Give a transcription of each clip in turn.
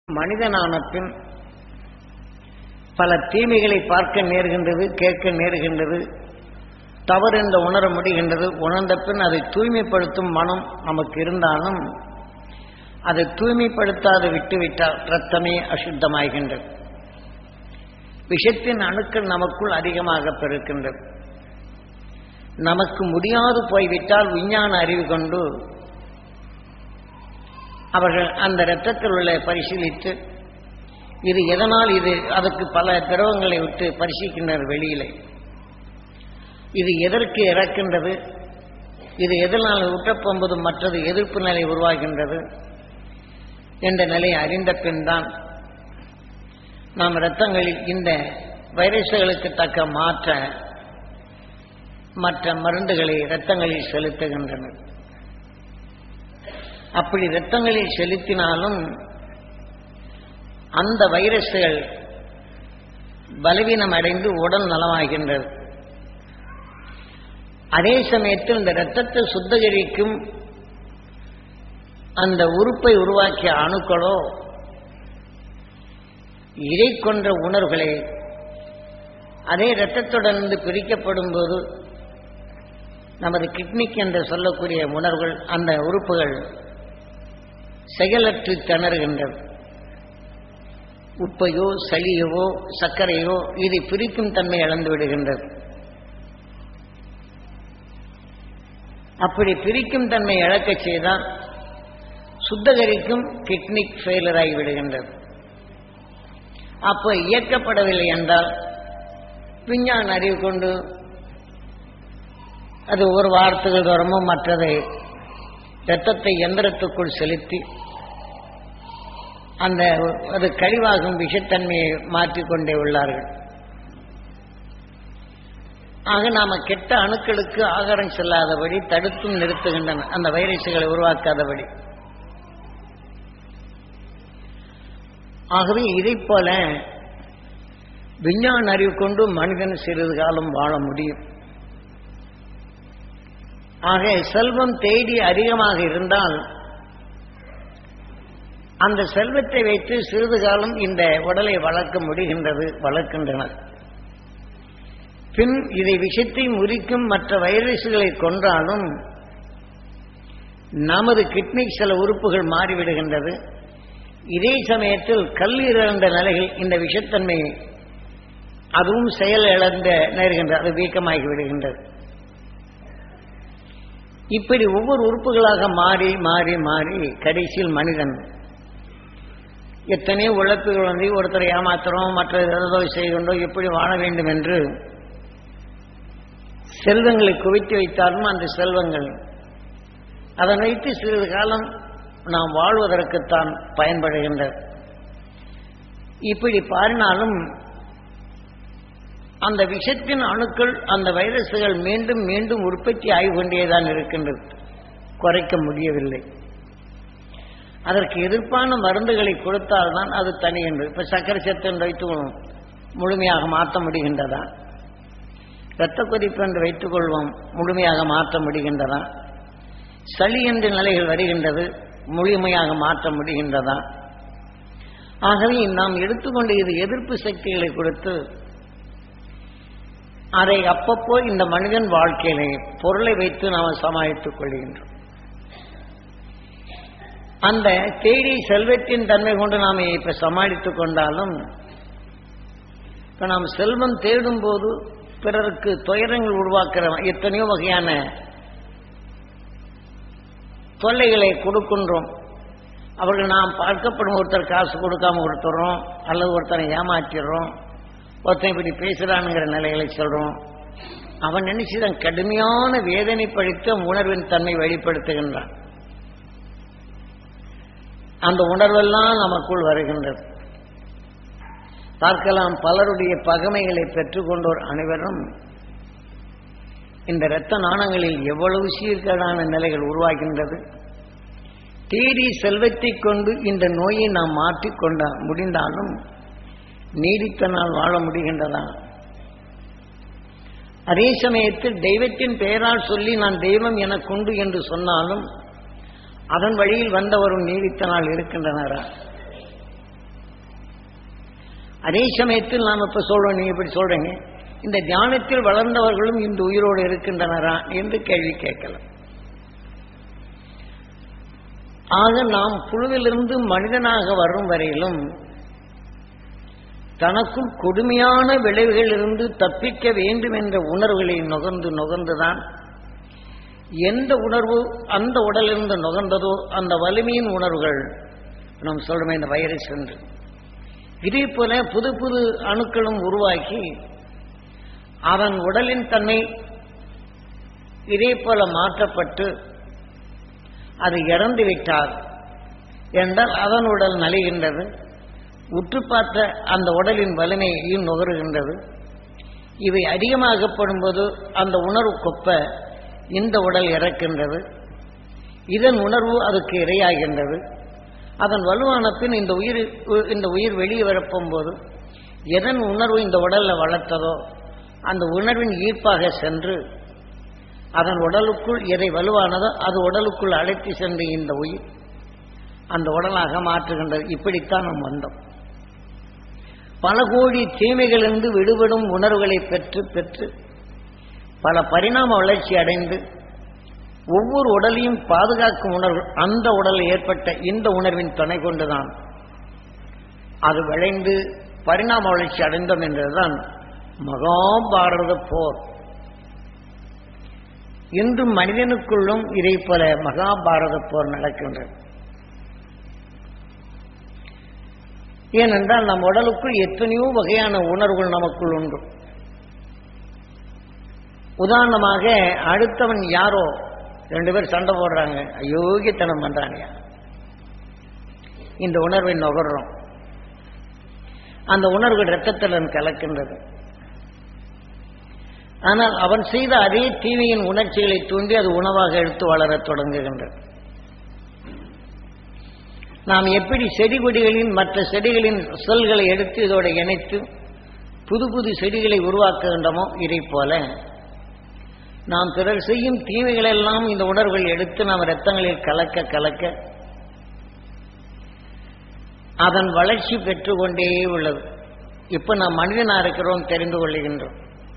மனிதனான பின் பல தீமைகளை பார்க்க நேர்கின்றது கேட்க நேர்கின்றது தவறு என்று உணர முடிகின்றது உணர்ந்த பின் அதை தூய்மைப்படுத்தும் மனம் நமக்கு இருந்தாலும் அதை தூய்மைப்படுத்தாது விட்டுவிட்டால் ரத்தமே அசுத்தமாகின்றது விஷத்தின் அணுக்கள் நமக்குள் அதிகமாக பெருக்கின்றது நமக்கு முடியாது போய்விட்டால் விஞ்ஞான அறிவு கொண்டு அவர்கள் அந்த இரத்தத்தில் உள்ள பரிசீலித்து இது எதனால் இது அதுக்கு பல திரவங்களை விட்டு பரிசீலிக்கின்றனர் வெளியிலே இது எதற்கு இறக்கின்றது இது எதனால் ஊட்டப்போம்பது மற்றது எதிர்ப்பு நிலை உருவாகின்றது என்ற நிலையை அறிந்த பின் தான் நாம் இரத்தங்களில் இந்த வைரஸ்களுக்கு தக்க மாற்ற மற்ற மருந்துகளை இரத்தங்களில் செலுத்துகின்றனர் அப்படி இரத்தங்களில் செலுத்தினாலும் அந்த வைரஸ்கள் பலவீனம் அடைந்து உடல் நலமாகின்றது அதே சமயத்தில் இந்த இரத்தத்தை சுத்தகரிக்கும் அந்த உறுப்பை உருவாக்கிய அணுக்களோ இதை கொன்ற உணர்வுகளை அதே இரத்தத்துடன் பிரிக்கப்படும் போது நமது கிட்னிக் என்று சொல்லக்கூடிய உணர்வுகள் அந்த உறுப்புகள் செயலற்று திணறுகின்றது உப்பையோ சளியவோ சர்க்கரையோ இதை பிரிக்கும் தன்மை இழந்து விடுகின்றது அப்படி பிரிக்கும் தன்மை இழக்கச் செய்தால் சுத்தகரிக்கும் கிட்னிக் ஃபெயிலர் ஆகி விடுகின்றது அப்போ இயக்கப்படவில்லை என்றால் விஞ்ஞான அறிவு கொண்டு அது ஒரு வாரத்துக்கு தூரமோ மற்றதை இரத்தத்தை எந்திரத்துக்குள் செலுத்தி அந்த அது கழிவாகும் விஷத்தன்மையை மாற்றிக்கொண்டே உள்ளார்கள் ஆக நாம கெட்ட அணுக்களுக்கு ஆகாரம் செல்லாதபடி தடுத்தும் நிறுத்துகின்றன அந்த வைரசுகளை உருவாக்காதபடி ஆகவே இதை போல விஞ்ஞான அறிவு கொண்டு மனிதன் சிறிது காலம் வாழ முடியும் ஆக செல்வம் தேடி அதிகமாக இருந்தால் அந்த செல்வத்தை வைத்து சிறிது காலம் இந்த உடலை வளர்க்க முடிகின்றது வளர்க்கின்றனர் பின் இதை விஷத்தை முறிக்கும் மற்ற வைரசுகளை கொன்றாலும் நமது கிட்னி சில உறுப்புகள் மாறிவிடுகின்றது இதே சமயத்தில் கல்லீரல் என்ற நிலையில் இந்த விஷத்தன்மை அதுவும் செயல் இழந்த நேர்கின்றது அது வீக்கமாகி விடுகின்றது இப்படி ஒவ்வொரு உறுப்புகளாக மாறி மாறி மாறி கடைசியில் மனிதன் எத்தனையோ உழைப்புகள் வந்து ஒருத்தரை ஏமாத்துறோம் மற்ற ஏதோ செய்கின்றோம் எப்படி வாழ வேண்டும் என்று செல்வங்களை குவித்து வைத்தாலும் அந்த செல்வங்கள் அதனை வைத்து சிறிது காலம் நாம் வாழ்வதற்குத்தான் பயன்படுகின்றது இப்படி பாரினாலும் அந்த விஷத்தின் அணுக்கள் அந்த வைரசுகள் மீண்டும் மீண்டும் உற்பத்தி ஆகி கொண்டேதான் இருக்கின்றது குறைக்க முடியவில்லை அதற்கு எதிர்ப்பான மருந்துகளை கொடுத்தால்தான் அது தனி என்று இப்ப சக்கரை சத்து என்று வைத்துக்கொள்வோம் முழுமையாக மாற்ற முடிகின்றதா இரத்த கொதிப்பு என்று வைத்துக் கொள்வோம் முழுமையாக மாற்ற முடிகின்றதா சளி என்ற நிலைகள் வருகின்றது முழுமையாக மாற்ற முடிகின்றதா ஆகவே நாம் எடுத்துக்கொண்டு இது எதிர்ப்பு சக்திகளை கொடுத்து அதை அப்பப்போ இந்த மனிதன் வாழ்க்கையிலே பொருளை வைத்து நாம் சமாளித்துக் கொள்கின்றோம் அந்த தேடி செல்வத்தின் தன்மை கொண்டு நாம் இப்ப சமாளித்துக் கொண்டாலும் இப்ப நாம் செல்வம் தேடும் போது பிறருக்கு துயரங்கள் உருவாக்குற எத்தனையோ வகையான தொல்லைகளை கொடுக்கின்றோம் அவர்கள் நாம் பார்க்கப்படும் ஒருத்தர் காசு கொடுக்காம கொடுத்துறோம் அல்லது ஒருத்தரை ஏமாற்றிடுறோம் ஒருத்தன் இப்படி பேசுறானுங்கிற நிலைகளை சொல்றோம் அவன் நினைச்சுதான் கடுமையான வேதனை படித்த உணர்வின் தன்மை வெளிப்படுத்துகின்றான் அந்த உணர்வெல்லாம் நமக்குள் வருகின்றது பார்க்கலாம் பலருடைய பகமைகளை பெற்றுக்கொண்டோர் அனைவரும் இந்த இரத்த நாணங்களில் எவ்வளவு சீர்கேடான நிலைகள் உருவாகின்றது தேடி செல்வத்தை கொண்டு இந்த நோயை நாம் மாற்றிக்கொண்ட முடிந்தாலும் நீடித்த நாள் வாழ முடிகின்றதா அதே சமயத்தில் தெய்வத்தின் பெயரால் சொல்லி நான் தெய்வம் எனக்குண்டு என்று சொன்னாலும் அதன் வழியில் வந்தவரும் நீடித்த நாள் இருக்கின்றனரா அதே சமயத்தில் நாம் இப்ப சொல்றோம் நீங்க இப்படி சொல்றீங்க இந்த தியானத்தில் வளர்ந்தவர்களும் இந்த உயிரோடு இருக்கின்றனரா என்று கேள்வி கேட்கலாம் ஆக நாம் புழுவிலிருந்து மனிதனாக வரும் வரையிலும் தனக்குள் கொடுமையான விளைவுகளிலிருந்து தப்பிக்க வேண்டும் என்ற உணர்வுகளை நுகர்ந்து நுகர்ந்துதான் எந்த உணர்வு அந்த உடலிருந்து நுகர்ந்ததோ அந்த வலிமையின் உணர்வுகள் நாம் சொல்றோமே இந்த வைரஸ் என்று இதே போல புது புது அணுக்களும் உருவாக்கி அவன் உடலின் தன்மை இதே போல மாற்றப்பட்டு அது இறந்து விட்டார் என்றால் அதன் உடல் நலிகின்றது உற்று பார்த்த அந்த உடலின் வலிமையையும் நுகருகின்றது இவை அதிகமாகப்படும் போது அந்த உணர்வு கொப்ப இந்த உடல் இறக்கின்றது இதன் உணர்வு அதுக்கு இரையாகின்றது அதன் வலுவான பின் இந்த உயிர் இந்த உயிர் வெளியே வரப்பும் போது எதன் உணர்வு இந்த உடல்ல வளர்த்ததோ அந்த உணர்வின் ஈர்ப்பாக சென்று அதன் உடலுக்குள் எதை வலுவானதோ அது உடலுக்குள் அழைத்து சென்று இந்த உயிர் அந்த உடலாக மாற்றுகின்றது இப்படித்தான் நாம் வந்தோம் பல கோடி தீமைகளிலிருந்து விடுபடும் உணர்வுகளை பெற்று பெற்று பல பரிணாம வளர்ச்சி அடைந்து ஒவ்வொரு உடலையும் பாதுகாக்கும் உணர்வு அந்த உடலில் ஏற்பட்ட இந்த உணர்வின் துணை கொண்டுதான் அது விளைந்து பரிணாம வளர்ச்சி அடைந்தோம் என்றதுதான் மகாபாரத போர் இன்று மனிதனுக்குள்ளும் இதை போல மகாபாரத போர் நடக்கின்றது ஏனென்றால் நம் உடலுக்குள் எத்தனையோ வகையான உணர்வுகள் நமக்குள் உண்டு உதாரணமாக அடுத்தவன் யாரோ ரெண்டு பேர் சண்டை போடுறாங்க அயோக்கியத்தனம் பண்றாங்க இந்த உணர்வை நுகர்றோம் அந்த உணர்வு ரத்தத்தில் கலக்கின்றது ஆனால் அவன் செய்த அதே தீமையின் உணர்ச்சிகளை தூண்டி அது உணவாக எடுத்து வளரத் தொடங்குகின்றது நாம் எப்படி செடி கொடிகளின் மற்ற செடிகளின் செல்களை எடுத்து இதோட இணைத்து புது புது செடிகளை உருவாக்குகின்றோமோ இதை போல நாம் பிறர் செய்யும் தீமைகளெல்லாம் இந்த உணர்வுகள் எடுத்து நாம் ரத்தங்களில் கலக்க கலக்க அதன் வளர்ச்சி பெற்றுக்கொண்டே உள்ளது இப்ப நாம் மனிதனா இருக்கிறோம் தெரிந்து கொள்ளுகின்றோம்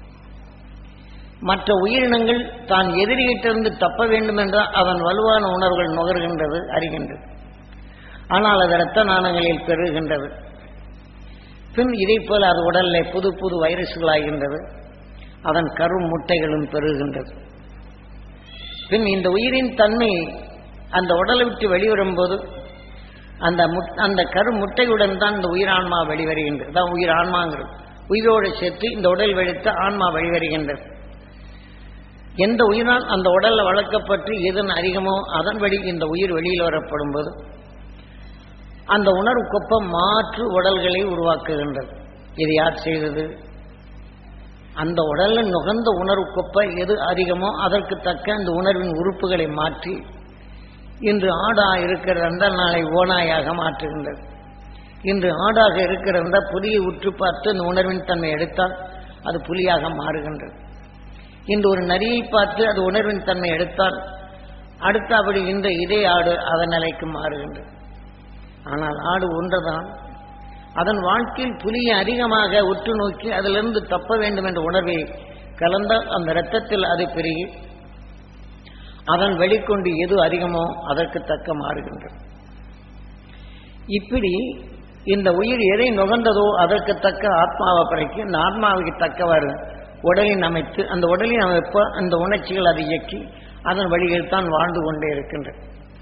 மற்ற உயிரினங்கள் தான் எதிரியிட்டிருந்து தப்ப வேண்டும் என்றால் அதன் வலுவான உணர்வுகள் நுகர்கின்றது அறிகின்றது ஆனால் அது இரத்த நாணங்களில் பெருகின்றது பின் இதை போல அது உடல்ல புது புது வைரஸ்களாகின்றது அதன் கரு முட்டைகளும் பெருகின்றது பின் இந்த உயிரின் தன்மை அந்த உடலை விட்டு வெளிவரும்போது அந்த அந்த கரு முட்டையுடன் தான் இந்த உயிரான்மா வெளிவருகின்றது தான் உயிர் ஆன்மாங்கிறது உயிரோடு சேர்த்து இந்த உடல் வெடித்து ஆன்மா வெளிவருகின்றது எந்த உயிரால் அந்த உடல்ல வளர்க்கப்பட்டு எதன் அதிகமோ அதன்படி இந்த உயிர் வெளியில் வரப்படும் போது அந்த உணர்வு கொப்பம் மாற்று உடல்களை உருவாக்குகின்றது இது யார் செய்தது அந்த உடல்ல நுகர்ந்த உணர்வு கொப்ப எது அதிகமோ அதற்கு தக்க அந்த உணர்வின் உறுப்புகளை மாற்றி இன்று ஆடா இருக்கிறது என்றால் நாளை ஓனாயாக மாற்றுகின்றது இன்று ஆடாக இருக்கிறது என்றால் புலியை உற்று பார்த்து அந்த உணர்வின் தன்மை எடுத்தால் அது புலியாக மாறுகின்றது இன்று ஒரு நரியை பார்த்து அது உணர்வின் தன்மை எடுத்தால் அடுத்த அப்படி இந்த இதே ஆடு அதன் நிலைக்கு மாறுகின்றது ஆனால் ஆடு ஒன்றுதான் அதன் வாழ்க்கையில் புலியை அதிகமாக உற்று நோக்கி அதிலிருந்து தப்ப வேண்டும் என்ற உணர்வை கலந்தால் அந்த இரத்தத்தில் அது பெருகி அதன் வெளிக்கொண்டு எது அதிகமோ அதற்கு தக்க மாறுகின்றது இப்படி இந்த உயிர் எதை நுகர்ந்ததோ அதற்கு தக்க ஆத்மாவை படைக்கு இந்த ஆத்மாவுக்கு தக்கவாறு உடலின் அமைத்து அந்த உடலின் அமைப்பு அந்த உணர்ச்சிகள் அதை இயக்கி அதன் வழியில் தான் வாழ்ந்து கொண்டே இருக்கின்றது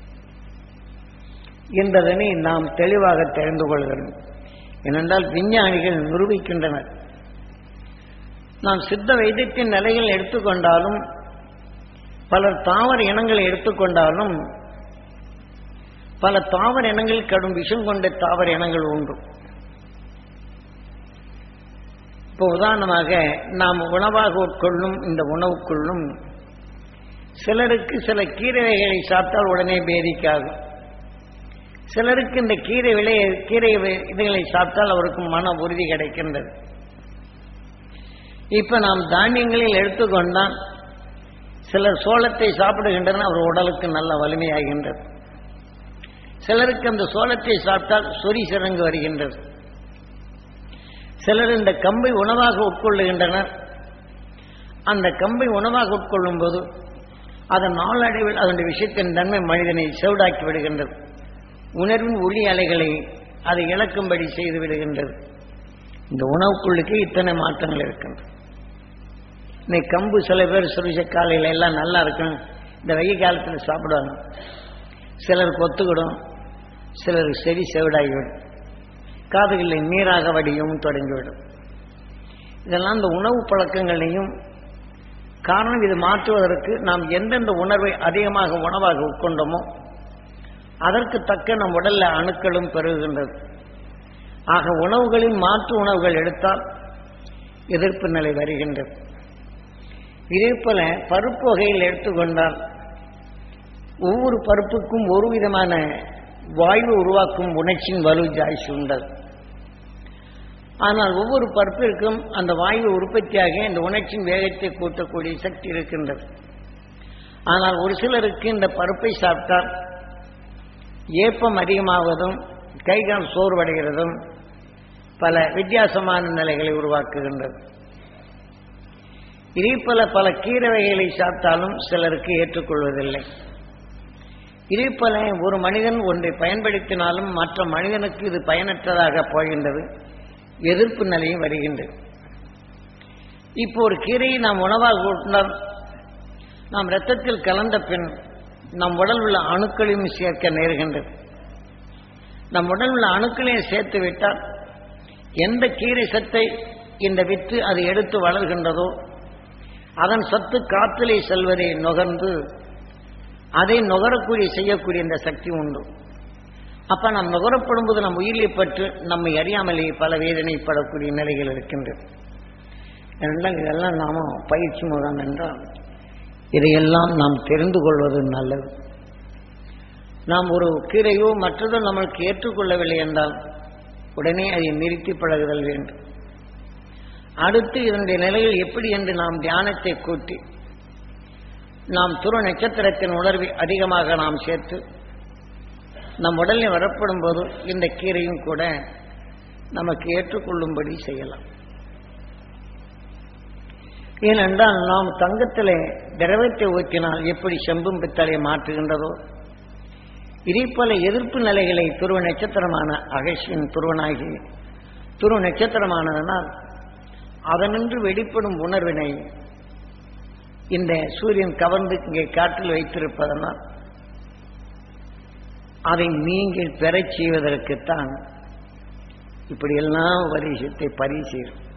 என்பதனை நாம் தெளிவாக தெரிந்து கொள்கிறோம் ஏனென்றால் விஞ்ஞானிகள் நிரூபிக்கின்றனர் நாம் சித்த வைத்தியத்தின் நிலையில் எடுத்துக்கொண்டாலும் பலர் தாவர இனங்களை எடுத்துக்கொண்டாலும் பல தாவர இனங்கள் கடும் விஷம் கொண்ட தாவர இனங்கள் உண்டு இப்போ உதாரணமாக நாம் உணவாக உட்கொள்ளும் இந்த உணவுக்குள்ளும் சிலருக்கு சில கீரை வகைகளை சாப்பிட்டால் உடனே பேதிக்காகும் சிலருக்கு இந்த கீரை விளைய கீரை இதுகளை சாப்பிட்டால் அவருக்கு மன உறுதி கிடைக்கின்றது இப்ப நாம் தானியங்களில் எடுத்துக்கொண்டால் சிலர் சோளத்தை சாப்பிடுகின்றனர் அவர் உடலுக்கு நல்ல வலிமையாகின்றது சிலருக்கு அந்த சோளத்தை சாப்பிட்டால் சொறி சிறங்கு வருகின்றது சிலர் இந்த கம்பை உணவாக உட்கொள்ளுகின்றனர் அந்த கம்பை உணவாக உட்கொள்ளும் போது அதன் நாளடைவில் அதனுடைய விஷயத்தின் தன்மை மனிதனை செவிடாக்கி விடுகின்றது உணர்வின் ஒளி அலைகளை அதை இழக்கும்படி செய்து விடுகின்றது இந்த உணவுக்குள்ளுக்கு இத்தனை மாற்றங்கள் இருக்கின்றன இன்னைக்கு கம்பு சில பேர் சுரிச காலையில் எல்லாம் நல்லா இருக்கும் இந்த வெயில் காலத்தில் சாப்பிடுவாங்க சிலருக்கு ஒத்துக்கிடும் சிலருக்கு செவி செவிடாகிவிடும் காதுகளில் நீராக வடியும் தொடங்கிவிடும் இதெல்லாம் இந்த உணவு பழக்கங்களையும் காரணம் இது மாற்றுவதற்கு நாம் எந்தெந்த உணர்வை அதிகமாக உணவாக உட்கொண்டோமோ அதற்கு தக்க நம் உடல்ல அணுக்களும் பெருகுகின்றது ஆக உணவுகளில் மாற்று உணவுகள் எடுத்தால் எதிர்ப்பு நிலை வருகின்றது இதே போல பருப்பு வகையில் எடுத்துக்கொண்டால் ஒவ்வொரு பருப்புக்கும் ஒரு விதமான வாயு உருவாக்கும் உணர்ச்சியின் வலு ஜாய்ச்சி உண்டது ஆனால் ஒவ்வொரு பருப்பிற்கும் அந்த வாயு உற்பத்தியாக இந்த உணர்ச்சியின் வேகத்தை கூட்டக்கூடிய சக்தி இருக்கின்றது ஆனால் ஒரு சிலருக்கு இந்த பருப்பை சாப்பிட்டால் ஏப்பம் அதிகமாவதும் கைகால் சோர்வடைகிறதும் பல வித்தியாசமான நிலைகளை உருவாக்குகின்றது இதே போல பல கீரை வகைகளை சாப்பிட்டாலும் சிலருக்கு ஏற்றுக்கொள்வதில்லை இதே போல ஒரு மனிதன் ஒன்றை பயன்படுத்தினாலும் மற்ற மனிதனுக்கு இது பயனற்றதாக போகின்றது எதிர்ப்பு நிலையும் வருகின்றது இப்போ ஒரு கீரையை நாம் உணவாக உட்னால் நாம் இரத்தத்தில் கலந்த பின் நம் உடல் உள்ள அணுக்களையும் சேர்க்க நேருகின்றது நம் உடல் உள்ள அணுக்களையும் சேர்த்து விட்டால் எந்த கீரை சத்தை இந்த வித்து அது எடுத்து வளர்கின்றதோ அதன் சத்து காற்றிலே செல்வதை நுகர்ந்து அதை நுகரக்கூடிய செய்யக்கூடிய இந்த சக்தி உண்டு அப்ப நாம் நுகரப்படும் போது நம் உயிரை பற்று நம்மை அறியாமலேயே பல வேதனைப்படக்கூடிய நிலைகள் இருக்கின்றது ஏனென்றால் இதெல்லாம் நாம பயிற்சி முகம் என்றால் இதையெல்லாம் நாம் தெரிந்து கொள்வது நல்லது நாம் ஒரு கீரையோ மற்றதோ நம்மளுக்கு ஏற்றுக்கொள்ளவில்லை என்றால் உடனே அதை நிறுத்தி பழகுதல் வேண்டும் அடுத்து இதனுடைய நிலையில் எப்படி என்று நாம் தியானத்தை கூட்டி நாம் துரு நட்சத்திரத்தின் உணர்வை அதிகமாக நாம் சேர்த்து நம் உடலில் வரப்படும் போது இந்த கீரையும் கூட நமக்கு ஏற்றுக்கொள்ளும்படி செய்யலாம் ஏனென்றால் நாம் தங்கத்திலே திரவத்தை ஊற்றினால் எப்படி செம்பும் பித்தளை மாற்றுகின்றதோ இதே போல எதிர்ப்பு நிலைகளை துருவ நட்சத்திரமான அகசியின் துருவனாகி துருவ நட்சத்திரமானதனால் அதனின்று வெளிப்படும் உணர்வினை இந்த சூரியன் கவர்ந்து இங்கே காற்றில் வைத்திருப்பதனால் அதை நீங்கள் பெறச் செய்வதற்குத்தான் இப்படியெல்லாம் வரிசத்தை பதிவு செய்கிறோம்